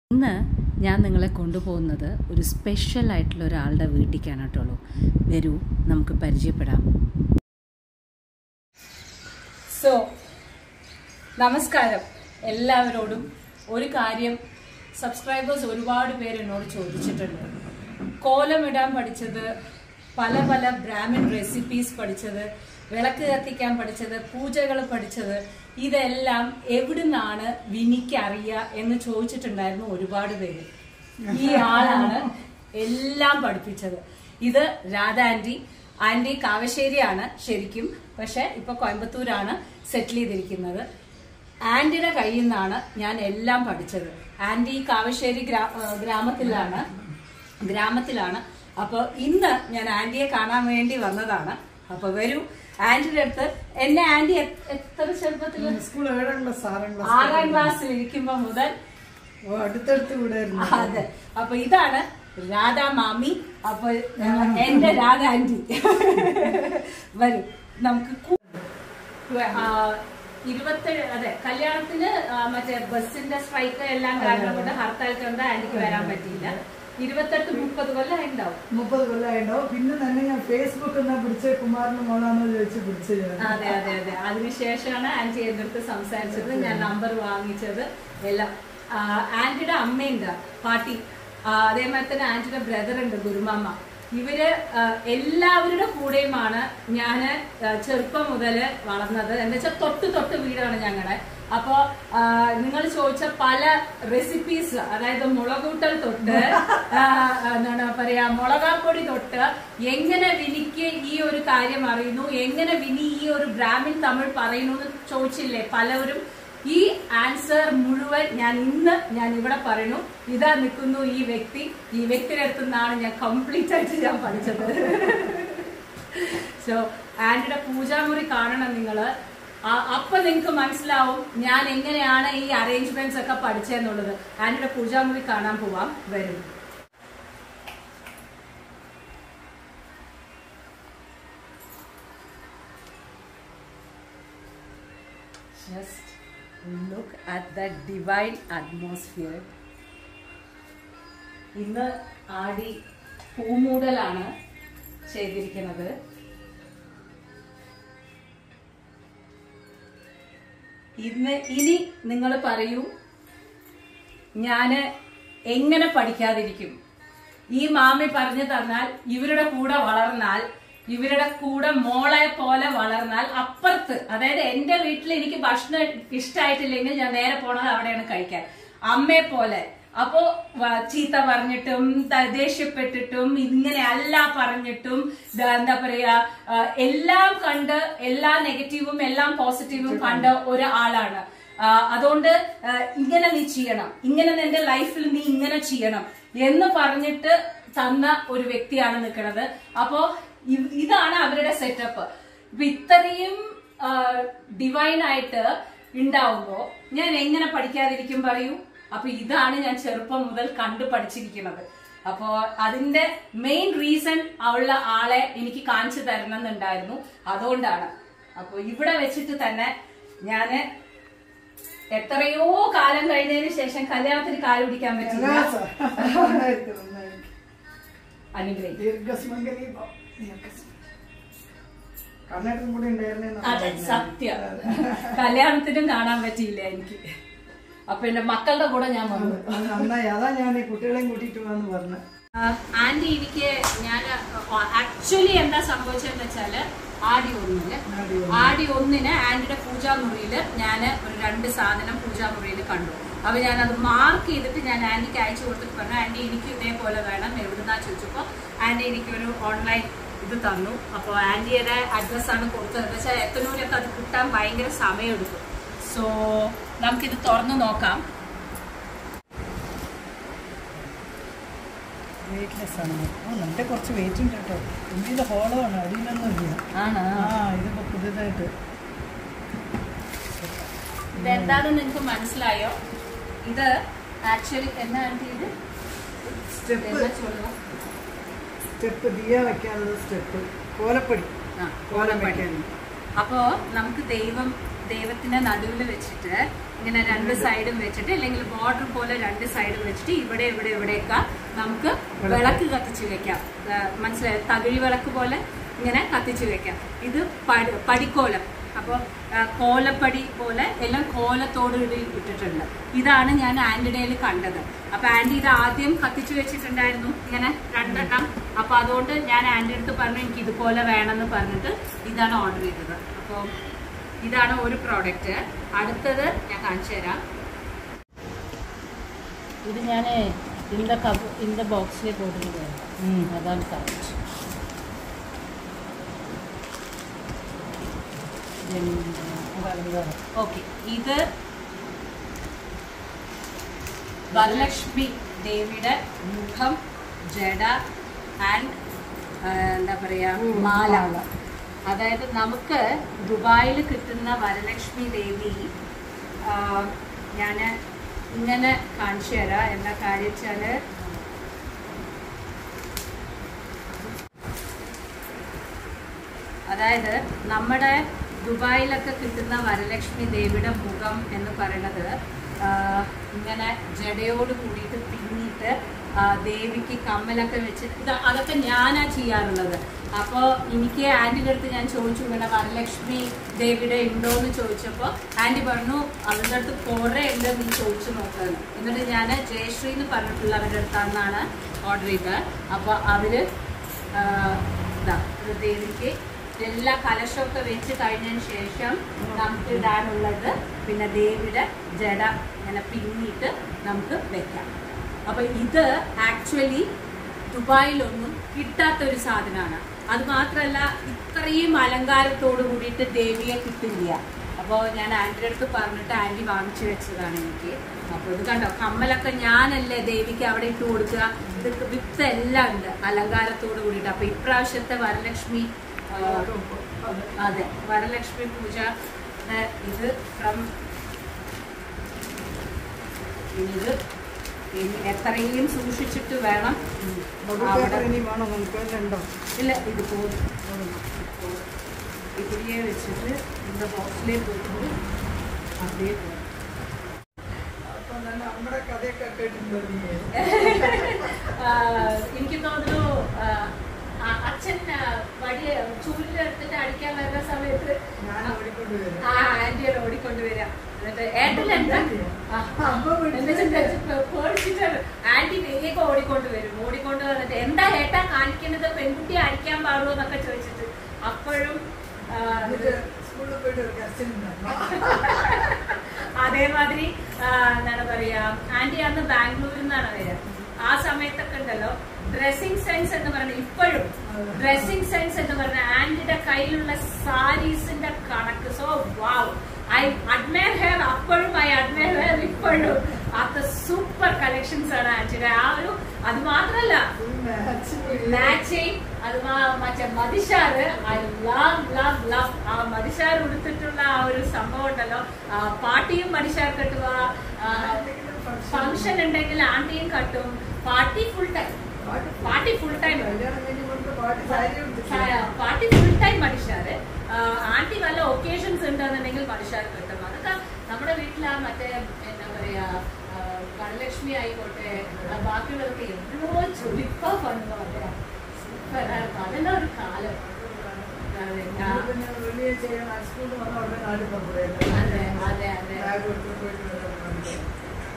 ഇന്ന് ഞാൻ നിങ്ങളെ കൊണ്ടുപോകുന്നത് ഒരു സ്പെഷ്യൽ ആയിട്ടുള്ള ഒരാളുടെ വീട്ടിലേക്കാണ് കേട്ടോളൂ വരൂ നമുക്ക് പരിചയപ്പെടാം സോ നമസ്കാരം എല്ലാവരോടും ഒരു കാര്യം സബ്സ്ക്രൈബേഴ്സ് ഒരുപാട് പേര് എന്നോട് ചോദിച്ചിട്ടുണ്ട് കോലമിടാൻ പഠിച്ചത് പല പല ബ്രാഹ്മിൻ റെസിപ്പീസ് പഠിച്ചത് വിളക്ക് കത്തിക്കാൻ പഠിച്ചത് പൂജകൾ പഠിച്ചത് ഇതെല്ലാം എവിടുന്നാണ് വിനിക്ക് അറിയുക എന്ന് ചോദിച്ചിട്ടുണ്ടായിരുന്നു ഒരുപാട് പേര് ഈ ആളാണ് എല്ലാം പഠിപ്പിച്ചത് ഇത് രാധ ആന്റി ആന്റി കാവശ്ശേരിയാണ് ശരിക്കും പക്ഷെ ഇപ്പൊ കോയമ്പത്തൂരാണ് സെറ്റിൽ ചെയ്തിരിക്കുന്നത് ആന്റിയുടെ കയ്യിൽ നിന്നാണ് ഞാൻ എല്ലാം പഠിച്ചത് ആന്റി കാവശ്ശേരി ഗ്രാ- ആ, ഗ്രാമത്തിലാണ് ഗ്രാമത്തിലാണ് അപ്പൊ ഇന്ന് ഞാൻ ആന്റിയെ കാണാൻ വേണ്ടി വന്നതാണ് അപ്പൊ വരൂ ആന്റിയുടെ അടുത്ത് എന്നെ ആന്റി എ- എത്ര ചെറുപ്പത്തിൽ സ്കൂൾ ഏഴാം ക്ലാസ് ആറാം ക്ലാസ് ആറാം ക്ലാസ്സിൽ ഇരിക്കുമ്പോ മുതൽ ഓ, അടുത്തടുത്ത് വിടായിരുന്നു അതെ അപ്പൊ ഇതാണ് രാധാ മാമി അപ്പൊ ആ, എന്റെ രാധ ആന്റി വരും നമുക്ക് കു- ആ, ഇരുപത്തേഴ് അതെ കല്യാണത്തിന് ആ, മറ്റേ ബസ്സിന്റെ സ്ട്രൈക്ക് എല്ലാം കാരണം കൊണ്ട് ഹർത്താൽ കൊണ്ട് ആന്റിക്ക് വരാൻ പറ്റിയില്ല ഇരുപത്തെട്ട് മുപ്പത് കൊല്ലം ഉണ്ടാവും മുപ്പത് കൊല്ലമായിട്ടോ പിന്നെ തന്നെ ഞാൻ ഫേസ്ബുക്ക് എന്നാ പിടിച്ച കുമാറിന് മോളാണോ ചോദിച്ച് പിടിച്ചത് ഞാൻ. അതെ അതെ അതെ അതിനുശേഷമാണ് ആന്റി എന്റെ അടുത്ത് സംസാരിച്ചത് ഞാൻ നമ്പർ വാങ്ങിച്ചത് എല്ലാം ആ, ആന്റിയുടെ അമ്മയുണ്ട് പാട്ടി ആ, അതേമാതിരി തന്നെ ആന്റിയുടെ ബ്രദർ ഉണ്ട് ഗുരുമാമ ഇവര് ആ, എല്ലാവരുടെ കൂടെയുമാണ് ഞാന് ആ, ചെറുപ്പം മുതല് വളർന്നത് എന്താ വെച്ചാൽ തൊട്ട് തൊട്ട് വീടാണ് ഞങ്ങളുടെ അപ്പോ നിങ്ങൾ ചോദിച്ച പല റെസിപ്പീസ് അതായത് മുളകൂട്ടൽ തൊട്ട് ആ, എന്താണ് പറയാ മുളകാപ്പൊടി തൊട്ട് എങ്ങനെ വിനിക്ക് ഈ ഒരു കാര്യം അറിയുന്നു എങ്ങനെ വിനി ഈ ഒരു ബ്രാഹ്മിൻ തമിഴ് പറയുന്നു എന്ന് ചോദിച്ചില്ലേ പലവരും ഈ ആൻസർ മുഴുവൻ ഞാൻ ഇന്ന് ഞാൻ ഇവിടെ പറയുന്നു ഇതാ നിൽക്കുന്നു ഈ വ്യക്തി ഈ വ്യക്തിയുടെ അടുത്ത് നിന്നാണ് ഞാൻ കംപ്ലീറ്റ് ആയിട്ട് ഞാൻ പഠിച്ചത് സോ ആന്റിയുടെ പൂജാമുറി കാണണം നിങ്ങള് ആ- അപ്പൊ നിങ്ങക്ക് മനസ്സിലാവും ഞാൻ എങ്ങനെയാണ് ഈ അറേഞ്ച്മെന്റ്സ് ഒക്കെ പഠിച്ചതെന്നുള്ളത് ആന്റിയുടെ പൂജാമുറി കാണാൻ പോവാം വരും Just look at that divine atmosphere. ഇന്ന് ആടി പൂമൂടലാണ് ചെയ്തിരിക്കുന്നത് ഇന്ന് ഇനി നിങ്ങൾ പറയൂ ഞാന് എങ്ങനെ പഠിക്കാതിരിക്കും ഈ മാമി പറഞ്ഞു തന്നാൽ ഇവരുടെ കൂടെ വളർന്നാൽ ഇവരുടെ കൂടെ മോളെ പോലെ വളർന്നാൽ അപ്പുറത്ത് അതായത് എന്റെ വീട്ടിൽ എനിക്ക് ഭക്ഷണം ഇഷ്ടമായിട്ടില്ലെങ്കിൽ ഞാൻ നേരെ പോണത് അവിടെയാണ് കഴിക്കാൻ അമ്മയെ പോലെ അപ്പോ വ- ചീത്ത പറഞ്ഞിട്ടും ത- ദേഷ്യപ്പെട്ടിട്ടും ഇങ്ങനെ അല്ല പറഞ്ഞിട്ടും ദ- എന്താ പറയാ ആ, എല്ലാം കണ്ട് എല്ലാ നെഗറ്റീവും എല്ലാം പോസിറ്റീവും കണ്ട ഒരാളാണ് ആ, അതുകൊണ്ട് ആ, ഇങ്ങനെ നീ ചെയ്യണം ഇങ്ങനെ നിന്റെ ലൈഫിൽ നീ ഇങ്ങനെ ചെയ്യണം എന്ന് പറഞ്ഞിട്ട് തന്ന ഒരു വ്യക്തിയാണ് നിൽക്കുന്നത് അപ്പോ ഇ- ഇതാണ് അവരുടെ സെറ്റപ്പ് ഇപ്പൊ ഇത്രയും ഡിവൈൻ ആയിട്ട് ഉണ്ടാവുമ്പോ ഞാൻ എങ്ങനെ പഠിക്കാതിരിക്കും പറയൂ അപ്പൊ ഇതാണ് ഞാൻ ചെറുപ്പം മുതൽ കണ്ടു പഠിച്ചിരിക്കുന്നത് അപ്പോ അതിന്റെ മെയിൻ റീസൺ ഉള്ള ആളെ എനിക്ക് കാണിച്ചു തരണമെന്നുണ്ടായിരുന്നു അതുകൊണ്ടാണ് അപ്പൊ ഇവിടെ വെച്ചിട്ട് തന്നെ ഞാന് എത്രയോ കാലം കഴിഞ്ഞതിന് ശേഷം കല്യാണത്തിന് കാല് പിടിക്കാൻ പറ്റില്ല നന്നായിരിക്കും, നന്നായിരിക്കും. അനുഗ്രഹിക്കും ദീർഘസുമംഗലി ഭവ. ദീർഘസുമംഗലി. കർണാടകം കൂടി ഉണ്ടായിരുന്നേ അതെ സത്യം കല്യാണത്തിനും കാണാൻ പറ്റിയില്ല എനിക്ക് അപ്പൊ എന്റെ മക്കളുടെ കൂടെ ഞാൻ വന്നു നന്നായി അതാ ഞാൻ ഈ കുട്ടികളെയും കൂട്ടിയിട്ട് വന്ന് പറഞ്ഞു ആന്റി എനിക്ക് ഞാൻ ആക്ച്വലി എന്താ സംഭവിച്ചതെന്ന് വെച്ചാല് ആടി ഒന്നിന് ആടി ആടി ഒന്നിന് ആന്റിയുടെ പൂജാമുറിയില് ഞാൻ ഒരു രണ്ട് സാധനം പൂജാമുറിയിൽ കണ്ടു അപ്പൊ ഞാൻ അത് മാർക്ക് ചെയ്തിട്ട് ഞാൻ ആന്റിക്ക് അയച്ചു കൊടുത്തിട്ട് പറഞ്ഞു ആന്റി എനിക്ക് ഇതേപോലെ വേണം എവിടുന്നാ ചോദിച്ചപ്പോ ആന്റി എനിക്കൊരു ഓൺലൈൻ ഇത് തന്നു അപ്പോൾ ആന്റിയുടെ അഡ്രസ്സാണ് കൊടുത്തത് എന്ന് വെച്ചാൽ എത്തനൂരൊക്കെ അത് കിട്ടാൻ ഭയങ്കര സമയമെടുക്കും സോ നമുക്കിത് തുറന്നു നോക്കാം വെയിറ്റ്ലെസ് ആണ് ഓ നല്ല കുറച്ച് വെയിറ്റ് ഉണ്ട് കേട്ടോ ഇത് ഹോളോ ആണ് അടിയിലൊന്നും ഇല്ല ആണ് ആ ഇതിപ്പോ പുതിയതായിട്ട് ഇതെന്താണെന്ന് നിങ്ങൾക്ക് മനസ്സിലായോ ഇത് ആക്ച്വലി എന്നാ ആന്റി ഇത് സ്റ്റെപ്പ് എന്നാ ചൊല്ലുക സ്റ്റെപ്പ് ദിയ വെക്കാനുള്ള സ്റ്റെപ്പ് കോലപ്പടി ആ കോലം വെക്കാൻ അപ്പോൾ നമുക്ക് ദൈവം ദൈവത്തിന്റെ നടുവിൽ വെച്ചിട്ട് ഇങ്ങനെ രണ്ട് സൈഡും വെച്ചിട്ട് അല്ലെങ്കിൽ ബോർഡർ പോലെ രണ്ട് സൈഡും വെച്ചിട്ട് ഇവിടെ ഇവിടെ ഇവിടെയൊക്കെ നമുക്ക് വിളക്ക് കത്തിച്ച് വെക്കാം ആ, മനസ്സിലായോ തകിഴി വിളക്ക് പോലെ ഇങ്ങനെ കത്തിച്ച് വെക്കാം ഇത് പടി- പടിക്കോലം അപ്പോൾ കോലപ്പടി പോലെ എല്ലാം കോലത്തോട് കൂടി ഇട്ടിട്ടുണ്ട് ഇതാണ് ഞാൻ ആന്റിഡേയിൽ കണ്ടത് അപ്പൊ ആന്റി ഇത് ആദ്യം കത്തിച്ചു വെച്ചിട്ടുണ്ടായിരുന്നു ഇങ്ങനെ രണ്ടെണ്ണം അപ്പൊ അതുകൊണ്ട് ഞാൻ ആന്റി അടുത്ത് പറഞ്ഞു എനിക്ക് ഇതുപോലെ വേണമെന്ന് പറഞ്ഞിട്ട് ഇതാണ് ഓർഡർ ചെയ്തത് അപ്പോൾ ഇതാണ് ഒരു പ്രോഡക്റ്റ് അടുത്തത് ഞാൻ കാണിച്ചു തരാം ഇത് ഞാൻ இந்த കബ് இந்த ബോക്സിൽ പോടുന്നത് അതാണ് കറക്റ്റ് ഓക്കെ ഇത് വരലക്ഷ്മി ദേവിയുടെ മുഖം ജഡ ആൻഡ് എന്താ പറയാ മാല അതായത് നമുക്ക് ദുബായിൽ കിട്ടുന്ന വരലക്ഷ്മി ദേവി ഞാൻ ഇങ്ങനെ കാണിച്ചു തരാം എന്താ കാര്യം വെച്ചാല് അതായത് നമ്മുടെ ദുബായിലൊക്കെ കിട്ടുന്ന വരലക്ഷ്മി ദേവിയുടെ മുഖം എന്ന് പറയുന്നത് ആ, ഇങ്ങനെ ജടയോട് കൂടിയിട്ട് പിന്നിട്ട് ആ, ദേവിക്ക് കമ്മലൊക്കെ വെച്ച് ഇത് അതൊക്കെ ഞാനാ ചെയ്യാറുള്ളത് അപ്പോൾ എനിക്ക് ആന്റിയുടെ അടുത്ത് ഞാൻ ചോദിച്ചു ഇങ്ങനെ വരലക്ഷ്മി ദേവിയുടെ ഉണ്ടോ എന്ന് ചോദിച്ചപ്പോൾ ആന്റി പറഞ്ഞു അവരുടെ അടുത്ത് കുറേ ഉണ്ട് നീ ചോദിച്ചു നോക്കുന്നത് എന്നിട്ട് ഞാൻ ജയശ്രീ എന്ന് പറഞ്ഞിട്ടുള്ള അവരുടെ അടുത്താണെന്നാണ് ഓർഡർ ചെയ്തത് അപ്പോൾ അവര് ആ, ഇതാ ഇത് ദേവിക്ക് എല്ലാ കലശമൊക്കെ വെച്ച് കഴിഞ്ഞതിന് ശേഷം നമുക്ക് ഇടാനുള്ളത് പിന്നെ ദേവിയുടെ ജട ഇങ്ങനെ പിന്നിട്ട് നമുക്ക് വെക്കാം അപ്പൊ ഇത് ആക്ച്വലി ദുബായിലൊന്നും കിട്ടാത്ത ഒരു സാധനമാണ് അത് മാത്രമല്ല ഇത്രയും അലങ്കാരത്തോട് കൂടിയിട്ട് ദേവിയെ കിട്ടില്ല അപ്പോൾ ഞാൻ ആന്റിയുടെ അടുത്ത് പറഞ്ഞിട്ട് ആന്റി വാങ്ങിച്ചു വെച്ചതാണ് എനിക്ക് അപ്പോൾ ഇത് കണ്ടോ കമ്മലൊക്കെ ഞാനല്ലേ ദേവിക്ക് അവിടെ ഇട്ട് കൊടുക്കുക ഇത് വിത്ത് എല്ലാം ഉണ്ട് അലങ്കാരത്തോട് കൂടിയിട്ട് അപ്പൊ ഇപ്രാവശ്യത്തെ വരലക്ഷ്മി ആ, അതെ വരലക്ഷ്മി പൂജ ദേ ഇത് ഫ്രം ഇത് ഇനി എത്രയും സൂക്ഷിച്ചിട്ട് വേണം അവിടെ ഇനി വേണം നമുക്ക് രണ്ടോ ഇല്ല ഇത് പോകും ഇതിലെ വെച്ചിട്ട് இந்த ബോക്സിലേക്ക് വെച്ചിട്ട് அப்படியே പോകും അപ്പൊ നല്ല നമ്മുടെ കഥയൊക്കെ കേട്ടിട്ടുണ്ടോ നീ? ആ, എനിക്ക് തോന്നുന്നു ആ, ആ, അച്ഛൻ ആ, വടി ചൂരിലെടുത്തിട്ട് അടിക്കാൻ വരുന്ന സമയത്ത് ഞാൻ ഓടിക്കൊണ്ട് വരും ആ ആന്റിയെ ഓടിക്കൊണ്ട് വരാം എന്നിട്ട് ഏട്ടനെന്താ ആ, അമ്മ വിളിച്ച് എന്നിട്ട് വെച്ച് പേടിച്ചിട്ടാണ് ആന്റി വേഗം ഓടിക്കൊണ്ട് വരും ഓടിക്കൊണ്ട് വന്നിട്ട് എന്താ ഏട്ടാ കാണിക്കുന്നത് പെൺകുട്ടിയെ അടിക്കാൻ പാടുമോ എന്നൊക്കെ ചോദിച്ചിട്ട് അപ്പോഴും ആ, എന്നിട്ട് സ്കൂളിൽ പോയിട്ട് ഒരു കസ്റ്റൻ അതേമാതിരി ആ, എന്താണ് പറയാ ആന്റി അന്ന് ബാംഗ്ലൂരിൽ നിന്നാണ് വരിക ആ സമയത്തൊക്കെ ഉണ്ടല്ലോ ഡ്രസ്സിംഗ് സെൻസ് എന്ന് പറയുന്നത് ഇപ്പോഴും ഡ്രസ്സിംഗ് സെൻസ് എന്ന് പറഞ്ഞ ആന്റിയുടെ കയ്യിലുള്ള സാരീസിന്റെ കണക്ക് so wow I admire her അപ്പോഴും ഐ അഡ്മയർ ഹെയർ ഇപ്പോഴും അത് സൂപ്പർ കളക്ഷൻസ് ആണ് ആന്റിയുടെ ആ ഒരു അത് മാത്രല്ല മാച്ചിങ് അത് മാ- മറ്റേ മതിഷാറ് ഐ ലവ് ലവ് ലവ് ആ മതിഷാർ ഉടുത്തിട്ടുള്ള ആ ഒരു സംഭവം ഉണ്ടല്ലോ ആ, പാട്ടിയും മതിഷാർ കെട്ടുക ഫംഗ്ഷൻ ഉണ്ടെങ്കിൽ ആന്റിയും കട്ടും party full time party full time കല്യാണം കഴിഞ്ഞ് കൊണ്ട് പാട്ട് സാരി ഉടുത്തിട്ട് പാർട്ടി ഫുൾ ടൈം മനുഷ്യര് ആന്റി വല്ല ഒക്കേഷൻസ് ഉണ്ടെന്നുണ്ടെങ്കിൽ മനുഷ്യർ കിട്ടും അതൊക്കെ നമ്മുടെ വീട്ടിൽ ആ മറ്റേ എന്താ പറയാ ആ, വരലക്ഷ്മി ആയിക്കോട്ടെ ആ, ബാക്കിയുള്ളതൊക്കെ എന്തോ ചൊലിപ്പാ പണിന്ന് പറയാ സൂപ്പറായിരുന്നു അതെല്ലാം ഒരു കാലം അതെ ഞാൻ പിന്നെ വെളിയിൽ ചെയ്യാൻ സ്കൂളിൽ വന്ന ഉടനെ നാട്ടിൽ പോകുന്നത് അതെ അതെ അതെ ബാഗ് എടുത്ത് പോയിട്ട് വരാൻ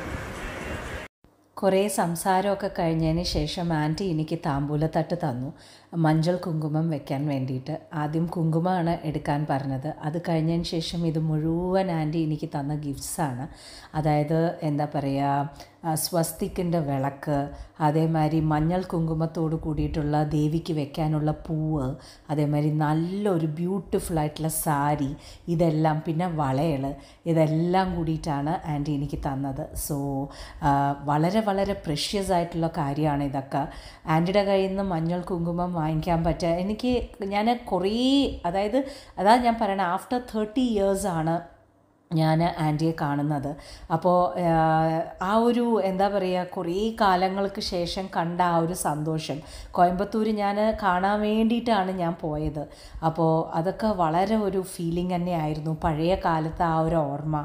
കുറേ സംസാരമൊക്കെ കഴിഞ്ഞതിന് ശേഷം ആൻറ്റി എനിക്ക് താമ്പൂലത്തട്ട് തന്നു മഞ്ഞൾ കുങ്കുമം വെക്കാൻ വേണ്ടിയിട്ട് ആദ്യം കുങ്കുമമാണ് എടുക്കാൻ പറഞ്ഞത് അത് കഴിഞ്ഞതിന് ശേഷം ഇത് മുഴുവൻ ആൻറ്റി എനിക്ക് തന്ന ഗിഫ്റ്റ്സാണ് അതായത് എന്താ പറയുക സ്വസ്തിക്കിൻ്റെ വിളക്ക് അതേമാതിരി മഞ്ഞൾ കുങ്കുമത്തോട് കൂടിയിട്ടുള്ള ദേവിക്ക് വെക്കാനുള്ള പൂവ് അതേമാതിരി നല്ലൊരു ബ്യൂട്ടിഫുൾ ആയിട്ടുള്ള സാരി ഇതെല്ലാം പിന്നെ വളയൽ ഇതെല്ലാം കൂടിയിട്ടാണ് ആൻറ്റി എനിക്ക് തന്നത് സോ വളരെ വളരെ പ്രഷ്യസ് ആയിട്ടുള്ള കാര്യമാണ് ഇതൊക്കെ ആൻറ്റിയുടെ കയ്യിൽ നിന്ന് മഞ്ഞൾ കുങ്കുമം വാങ്ങിക്കാൻ പറ്റുക എനിക്ക് ഞാൻ കുറേ അതായത് അതാ ഞാൻ പറയണത് ആഫ്റ്റർ തേർട്ടി ഇയേഴ്സാണ് ഞാൻ ആൻറ്റിയെ കാണുന്നത് അപ്പോൾ ആ ഒരു എന്താ പറയുക കുറേ കാലങ്ങൾക്ക് ശേഷം കണ്ട ആ ഒരു സന്തോഷം കോയമ്പത്തൂർ ഞാൻ കാണാൻ വേണ്ടിയിട്ടാണ് ഞാൻ പോയത് അപ്പോൾ അതൊക്കെ വളരെ ഒരു ഫീലിംഗ് തന്നെയായിരുന്നു പഴയ കാലത്തെ ആ ഒരു ഓർമ്മ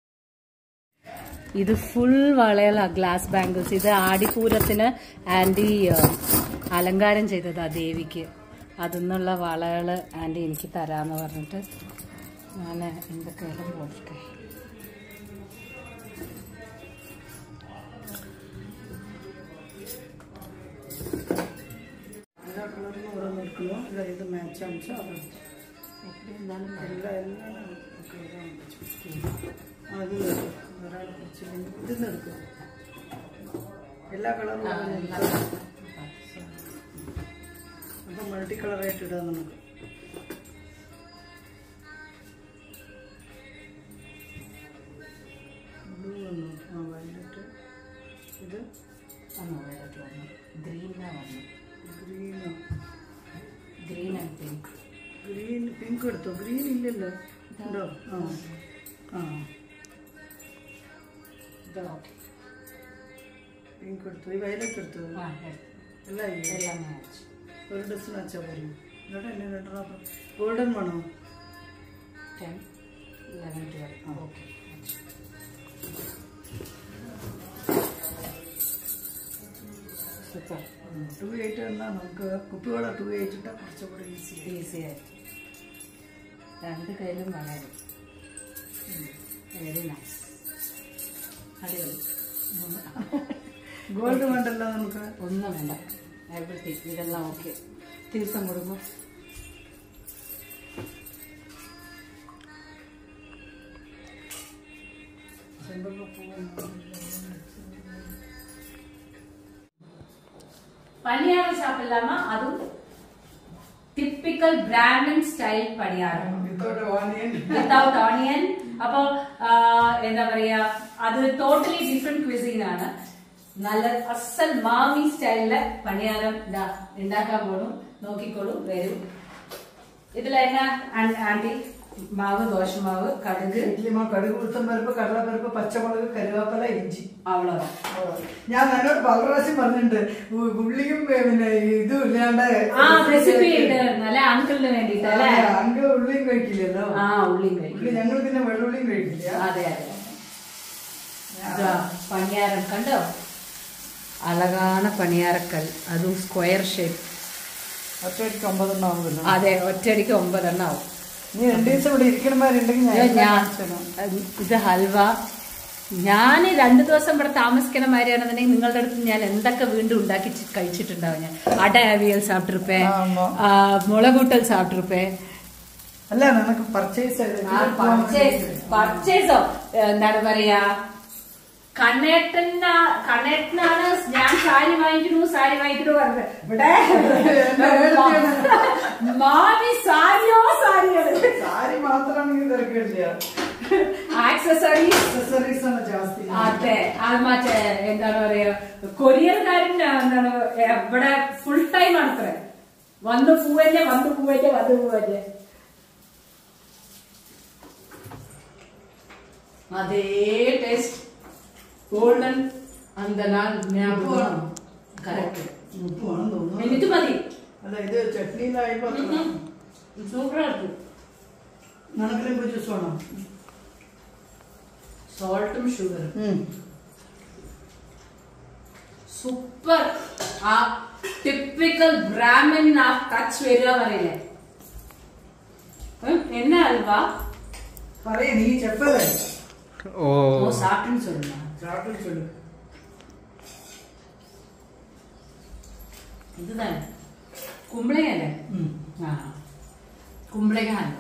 ഇത് ഫുൾ വളയല ഗ്ലാസ് ബാംഗിൾസ് ഇത് ആടിപ്പൂരത്തിന് ആൻറ്റി അലങ്കാരം ചെയ്തതാ ദേവിക്ക് അതിന്നുള്ള വളകൾ ആൻറ്റി എനിക്ക് തരാമെന്ന് പറഞ്ഞിട്ട് ഞാൻ എന്തൊക്കെയായാലും പോട്ടെ എല്ലാ കളറിലും ഓരോന്ന് എടുക്കുന്നു ഇല്ല ഇത് മാച്ച് ആണെന്ന് അത് എല്ലാം എല്ലാം ഒക്കെ ഇതാണ് വെച്ചു. അത് ഒരാൾ കുറച്ച് ഇതിന്ന് എടുക്കും എല്ലാ കളറും അപ്പം മൾട്ടി കളറായിട്ട് ഇടാം നമുക്ക് ബ്ലൂ വന്നു ആ വൈലറ്റ് ഇത് ഗ്രീനാണ് വന്നു ഗ്രീനോ green and pink green pink എടുത്തോ ഗ്രീൻ ഇല്ലല്ലോ ഉണ്ടോ ആ ആ ഇതാ പിങ്ക് എടുത്തു ഈ വയലറ്റ് എടുത്തു ആ എല്ലാം ഇല്ലേ എല്ലാം മാച്ച് ഒരു ഡ്രസ്സിന് വെച്ചാൽ പോലും എന്നിട്ട് എന്നെ രണ്ടെണ്ണം ഗോൾഡൻ വേണോ ten eleven twelve okay super two eight എന്നാൽ നമുക്ക് കുപ്പിവെള്ളം ടു എയ്റ്റ് ഇട്ടാൽ കുറച്ചുകൂടെ ഈസി ഈസി ആയിട്ട് രണ്ട് കയ്യിലും വളരും വെരി നൈസ് അടിപൊളി ഗോൾഡ് വേണ്ടല്ലോ നമുക്ക് ഒന്നും വേണ്ട എവറിത്തിങ് ഇതെല്ലാം ഓക്കെ തീർത്ഥം കൊടുക്കും പണിയാരം ഷാപ്പില്ലാമ അതും ടിപ്പിക്കൽ ബ്രാഹ്മിൻ സ്റ്റൈൽ പണിയാരം വിത്തൗട്ട് ഓണിയൻ വിത്തൗട്ട് ഓണിയൻ അപ്പൊ ആ, എന്താ പറയാ അത് ടോട്ടലി ഡിഫറെന്റ് ക്വിസീൻ ആണ് നല്ല അസൽ മാമി സ്റ്റൈലിലെ പണിയാരം ഇതാ ഉണ്ടാക്കാൻ പോണു നോക്കിക്കോളൂ വരൂ ഇതിലെന്നാ ആന്റി മാവ് ദോശമാവ് കടുക് ഇഡ്ലി മാവ് കടുക് ഉളുത്തം പരിപ്പ് കടലപ്പരിപ്പ് പച്ചമുളക് കരുവേപ്പില ഇഞ്ചി അവളോ ഞാൻ എന്നോട് പല പ്രാവശ്യം പറഞ്ഞിട്ടുണ്ട് ഉ- ഉള്ളിയും ഏ, പിന്നെ ഇതും ഇല്ലാണ്ട് ആ റെസിപ്പി ഉണ്ട് നല്ല അങ്കിളിന് വേണ്ടിട്ട് അല്ലേ അങ്ക ഉള്ളിയും കഴിക്കില്ലല്ലോ ആ ഉള്ളി കഴിക്കും ഉള്ളി ഞങ്ങൾ പിന്നെ വെള്ളുള്ളിയും കഴിക്കില്ല അതെ അതെ ഇതാ, പണിയാരം കണ്ടോ അഴകാണ് പണിയാരക്കൽ അതും സ്ക്വയർ ഷേപ്പ് ഒറ്റയ്ക്ക് ഒമ്പതെണ്ണം ആവുമല്ലോ അതെ ഒറ്റയടിക്ക് ഒമ്പതെണ്ണം ആവും നീ രണ്ടു ദിവസം ഇവിടെ ഇരിക്കണമാരുണ്ടെങ്കിൽ ഞാൻ ഇത് ഞാൻ കാണിച്ചു തരാം. ഇത് ഹൽവ ഞാൻ രണ്ടു ദിവസം ഇവിടെ താമസിക്കണ മാതിരിയാണെന്നുണ്ടെങ്കിൽ നിങ്ങളുടെ അടുത്ത് ഞാൻ എന്തൊക്കെ വീണ്ടും ഉണ്ടാക്കി ചി- കഴിച്ചിട്ടുണ്ടാവും ഞാൻ അട അവിയൽ സാപ്പിട്ടിരുപ്പേ ആമാ. മുളകൂട്ടൽ സാപ്പിട്ടിരുപ്പേ അല്ല നിനക്ക് പർച്ചേസ് പർച്ചേസ് പർച്ചേസോ എന്താണ് പറയാ കണ്ണേട്ടനാ കണ്ണേട്ടനാണ് ഞാൻ സാരി വാങ്ങിക്കണു സാരി വാങ്ങിക്കണു പറഞ്ഞത് ഇവിടെ മാമി സാരിയോ സാരിയാണ് സാരി മാത്രമാണെങ്കിൽ തിരക്കില്ല ആക്സസറീസ് അക്സസറീസ് ആണ് ജാസ്തി അതെ അത് മറ്റേ എന്താണ് പറയാ കൊറിയർകാരൻ എന്താണ് ഇവിടെ ഫുൾ ടൈം ആണത്രേ വന്ന് പൂവല്ലേ വന്ന് പൂവല്ലേ വന്ന് പൂവല്ലേ അതേ ടേസ്റ്റ് ഗോൾഡൻ അന്തനാൽ ഉപ്പ് വേണം. കറക്റ്റ് ഉപ്പ് വേണം തോന്നുന്നു മിനിറ്റ് മതി അല്ല ഇത് ചട്നിയിലായപ്പോ സൂപ്പറായിട്ട് നിനക്കിലിമ്പോ ജ്യൂസ് വേണം സോൾട്ടും ഷുഗറും ഉം. സൂപ്പർ ആ ടിപ്പിക്കൽ ബ്രാഹ്മിൻ ആ ടച്ച് വരിക പറയില്ലേ ഉം, എന്നാ അൽവാ പറയ നീ చెప్పలే ഓ ഓ സാപ്പിன்னு சொல்லுமா చాకులు చూడు இதுதானே കുമ്പളങ്ങല്ലേ ഉം. ആ കുമ്പളങ്ങ ഹൽവ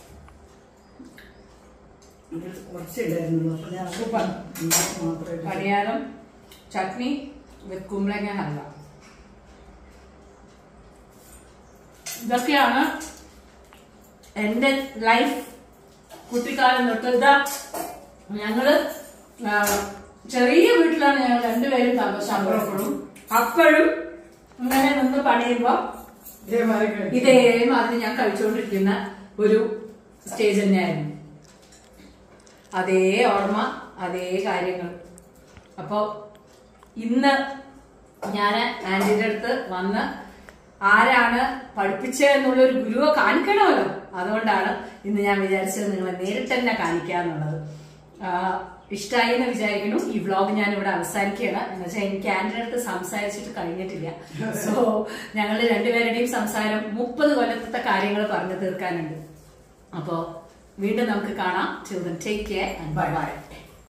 ഇത് കുറച്ചില്ലായിരുന്നുള്ളൂ അപ്പൊ ഞാൻ അത് ഉണ്ടാക്കി മാത്രമേ പണിയാരം ചട്നി വിത്ത് കുമ്പളങ്ങ ഹൽവ ഇതൊക്കെയാണ് എന്റെ ലൈഫ് കുട്ടിക്കാലം തൊട്ട് ഇതാ ഞങ്ങള് ആ, ചെറിയ വീട്ടിലാണ് ഞങ്ങൾ രണ്ടുപേരും താമസം അപ്പോഴും അപ്പോഴും ഇങ്ങനെ നിന്ന് പണിയുമ്പോ ഇതേമാതിരി കഴിക്കും. ഇതേമാതിരി ഞാൻ കഴിച്ചുകൊണ്ടിരിക്കുന്ന ഒരു സ്റ്റേജ് തന്നെയായിരുന്നു അതേ ഓർമ്മ അതേ കാര്യങ്ങൾ അപ്പോൾ ഇന്ന് ഞാൻ ആന്റിയുടെ അടുത്ത് വന്ന് ആരാണ് പഠിപ്പിച്ചതെന്നുള്ള ഒരു ഗുരുവെ കാണിക്കണമല്ലോ അതുകൊണ്ടാണ് ഇന്ന് ഞാൻ വിചാരിച്ചത് നിങ്ങളെ നേരിട്ട് തന്നെ കാണിക്കാന്നുള്ളത് ഇഷ്ടമായി എന്ന് വിചാരിക്കുന്നു ഈ വ്ളോഗ് ഞാൻ ഇവിടെ അവസാനിക്കുകയാണ് എന്ന് വെച്ചാൽ എനിക്ക് ആന്റിയുടെ അടുത്ത് സംസാരിച്ചിട്ട് കഴിഞ്ഞിട്ടില്ല സോ ഞങ്ങൾ രണ്ടുപേരുടെയും സംസാരം മുപ്പത് കൊല്ലത്തെ കാര്യങ്ങൾ പറഞ്ഞു തീർക്കാനുണ്ട് അപ്പോ വീണ്ടും നമുക്ക് കാണാം ടേക്ക് കെയർ ബൈ ബൈ